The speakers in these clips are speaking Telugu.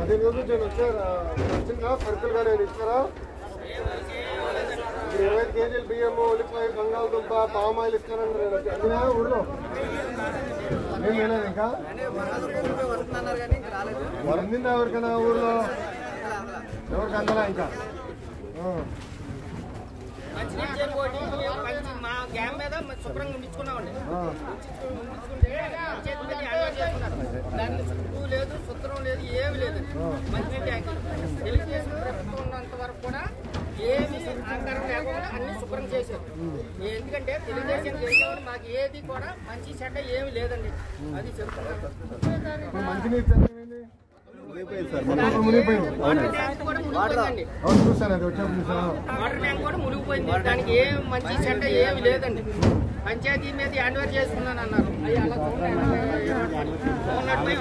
పదిహేను రోజులు నేను వచ్చారా వచ్చిందా సరుకులు కానీ ఏమైనా ఇస్తారా ఇప్పుడు ఇరవై ఐదు కేజీలు బియ్యం ఉల్లిపాయ బంగాళదుంప పామాయిల్ ఇస్తారన్నారు అందినా ఊళ్ళో ఏం లేదు ఇంకా వస్తున్నారు కానీ ఇంకా రాలేదు మరి అందిందా ఎవరికైనా ఊళ్ళో ఎవరికి అందలా ఇంకా ఆ. మంచినీళ్ళు చేరు ఒకటి మంచి మా గ్యామ్ మీద శుభ్రంగా ఉండించుకున్నామండి ఆ. ఉండించుకుంటే చేతి మీద హ్యాండ్ చేసుకున్నారు దాన్ని చుట్టూ లేదు సుత్తరం లేదు ఏమి లేదు మంచినీళ్ళు ట్యాంకులు తెలుగుదేశం ప్రభుత్వం ఉన్నంత వరకు కూడా ఏమి ఆకారం లేకుండా అన్ని శుభ్రం చేశారు ఎందుకంటే తెలుగుదేశం చేసేవాడు మాకు ఏది కూడా మంచి చెడ్డ ఏమి లేదండి అది చెప్తున్నారు ఇప్పుడు మంచినీరు చదివింది మునిగిపోయింది వాటర్ ట్యాంక్ కూడా మునిగిపోయిందండి అవును చూసాను అది వచ్చాక చూసాను వాటర్ ట్యాంక్ కూడా మునిగిపోయింది దానికి ఏం మంచి చెడ్డ ఏమి లేదండి పంచాయతీ మీద హ్యాండ్ ఓవర్ చేసుకున్నాను అన్నారు అవి అలా ఉన్నట్టు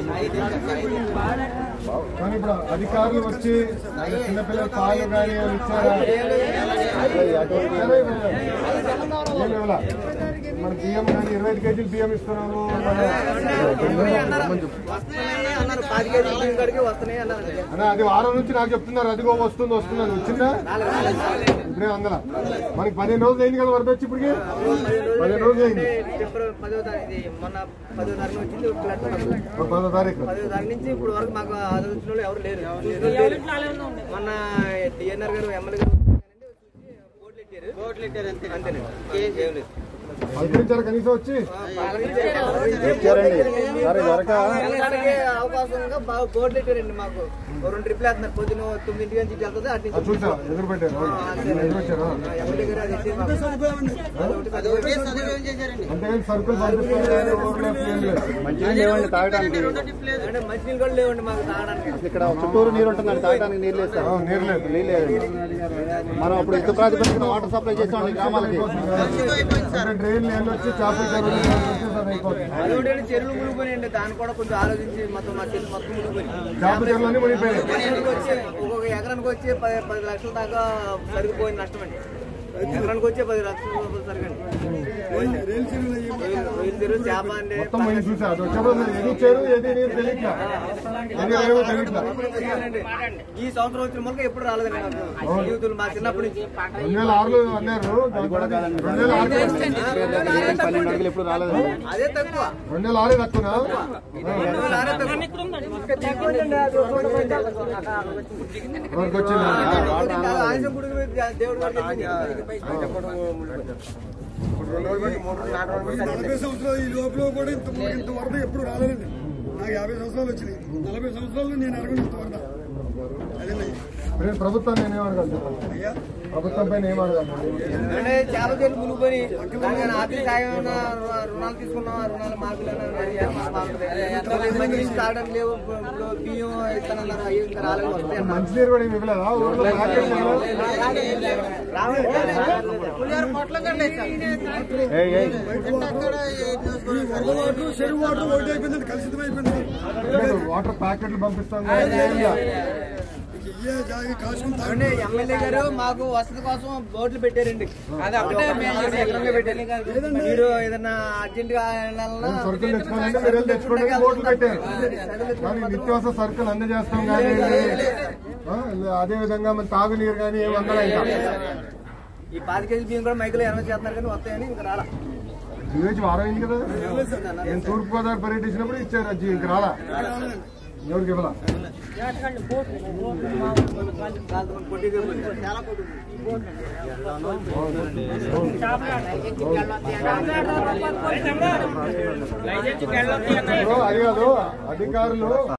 కానీ ఇప్పుడు అధికారులు వచ్చి మన చిన్నపిల్లల పాలు కానీ ఏమి ఇచ్చారా ఇచ్చారా ఇవ్వలేదా? ఏమి ఇవ్వలా? మన బియ్యం కానీ ఇరవై ఐదు కేజీలు బియ్యం ఇస్తున్నాము వస్తున్నాయి అన్నారు పాతి కేజీ బియ్యం కాడికి వస్తున్నాయి అన్నారు అన్న అది వారం నుంచి నాకు చెప్తున్నారు అదిగో వస్తుంది వస్తుంది అది వచ్చిందా ఇప్పుడే అందల మనకి పదిహేను రోజులు అయింది కదా వరద వచ్చి ఇప్పటికి పదిహేను రోజులు అయింది ఫిబ్రవరి పదో తారీఖు ఇది మొన్న పదో తారీఖు వచ్చింది ఇప్పుడు ఫ్లడ్ ఉన్నప్పుడు. ఒక పదో తారీఖు పదో తారీఖు నుంచి ఇప్పుడు వరకు మాకు ఆదరణ వచ్చిన వాళ్ళు ఎవరు లేరు చూసిన వాళ్ళు లేరు. మొన్న డిఎన్ఆర్ గారు ఎమ్మెల్యే గారు బోర్డులు ఇచ్చారు బోర్డులు ఇచ్చారు అంతే అంతేనండి కేసు ఏం లేదు పలకరించారు కనీసం వచ్చి వెళ్ళడానికి అవకాశంగా బాగా బోర్డులు ఇచ్చారండి మాకు ఓ రెండు ట్రిప్లు వేస్తున్నారు పొద్దున తొమ్మిదింటికి నుంచి ఇటు వెళ్తుంది అటు అది నుంచి చూసా ఎదురు పెట్టారు ఎదురు వచ్చారా ఎమ్మెల్యే గారు అది ఇచ్చేది మాకు. అది ఒకటి సదుపాయం చేశారండి అంతేగాని సరుకులు పంపిస్తారు కానీ ఊర్లో ఏం లేదు మంచిగా లేవండి తాగడానికి అంటే మంచినీళ్ళు కూడా లేవండి మాకు తాగడానికి ఇక్కడ చుట్టూరు నీరు ఉంటుందండి తాగడానికి నీరు లేదు సార్ ఆ, నీరు లేదు నీళ్ళు లేదండి మనం అప్పుడు యుద్ధ ప్రాతిపదికన వాటర్ సప్లై చేసామండి గ్రామాలకి అంటే డ్రైన్లు ఏళ్ళు వచ్చి చేపల చెరువులు వచ్చేసారి అయిపోతుంది అదొకటి చెరువులు మునిగిపోయినాయండి దాన్ని కూడా కొంచెం ఆలోచించి మొత్తం మా చెరువు మొత్తం మునిగిపోయింది చేపల చెరువులన్నీ మునిగిపోయాయి ఎకరానికి వచ్చి ఒక్కొక్క ఎకరానికి వచ్చి పది పది లక్షల దాకా సరిగిపోయింది నష్టం అండి ఎకరానికి వచ్చే పది లక్షల రూపాయలు సరిగండి రొయ్యల చెరువు చేప అండి మొత్తం పోయి చూసా అది వచ్చేప్పుడు అసలు ఏది చెరువు ఏది నీరు తెలియట్లా ఏది లేవో తెలియట్లా ఈ సంవత్సరం వచ్చిన మొలక ఎప్పుడు రాలేదండి నాకు జీవితంలో మా చిన్నప్పటి నుంచి రెండు వేల ఆరులో అన్నారు అది కూడా కాదండి రెండు వేల ఆరు పన్నెండు అడుగులు ఎప్పుడు రాలేదండి అదే తక్కువ రెండు వేల ఆరే తక్కువనా రెండు వేల ఆరే తక్కువ ఎవరికి వచ్చింది ఆయుషం గుడికి పోయి దేవుడు గారికి నలభై సంవత్సరాలు ఈ లోపల కూడా ఇంత ఇంత వరద ఎప్పుడు రాలేదండి నాకు యాభై సంవత్సరాలు వచ్చినాయి నలభై సంవత్సరాలు నేను అడగను ఇంత వరద అదేనండి నేను ప్రభుత్వం నేను ఏమడగాలి చెప్పండి అయ్యా ప్రభుత్వం పైన ఏం అడగాలి అంటే చేపల చెట్టు మునిగిపోయి దానికైనా ఆర్థిక సాయం ఏమైనా రు- రుణాలు తీసుకున్నాం ఆ రుణాలు మాకు మంచి నుంచి తాగడానికి లేవు ఇప్పుడు బియ్యం ఇస్తానన్నారు అయ్యి ఇంకా రాలేదు వస్తాయి అన్నారు. మంచినీరు కూడా ఏమి ఇవ్వలేదా ఊర్లో ప్యాకెట్ ఏయ్, ఏయ్. వరద వాటర్ చెరువు వాటర్ ఒకటి అయిపోయిందండి కలుషితం అయిపోయింది వాటర్ ప్యాకెట్లు పంపిస్తాం కానీ ఏం లేదు. ఇయ్యే జాగి కాసుకుని తాగండి అంటే ఎమ్మెల్యే గారు మాకు వసతి కోసం బోట్లు పెట్టారండి అది ఒకటే ఎకరంగా పెట్టారు మీరు ఏదన్నా అర్జెంట్ గా వెళ్ళాలన్నా సరుకులు తెచ్చుకోవాలంటే మీరు వెళ్ళి తెచ్చుకోండి బోట్లు పెట్టారు కానీ నిత్యావసర సరుకులు అందజేస్తాం కానీ ఆ, అదే విధంగా మన తాగునీరు కానీ ఏమి అందలా ఇంకా ఈ పాతి కేజీ బియ్యం కూడా మైకులో ఎనభై చేస్తున్నారు కానీ వస్తాయని ఇంకా రాలా ఈరోజు వారం అయింది కదా నేను తూర్పు గోదావరి పర్యటించినప్పుడు ఇచ్చారు అది ఇంక రాలా ఎవరికి ఇవ్వాలా పొట్టిగా చాలా పొట్టి లైసెన్స్ గెళ్ళొద్దు అన్నారు అది కాదు అధికారులు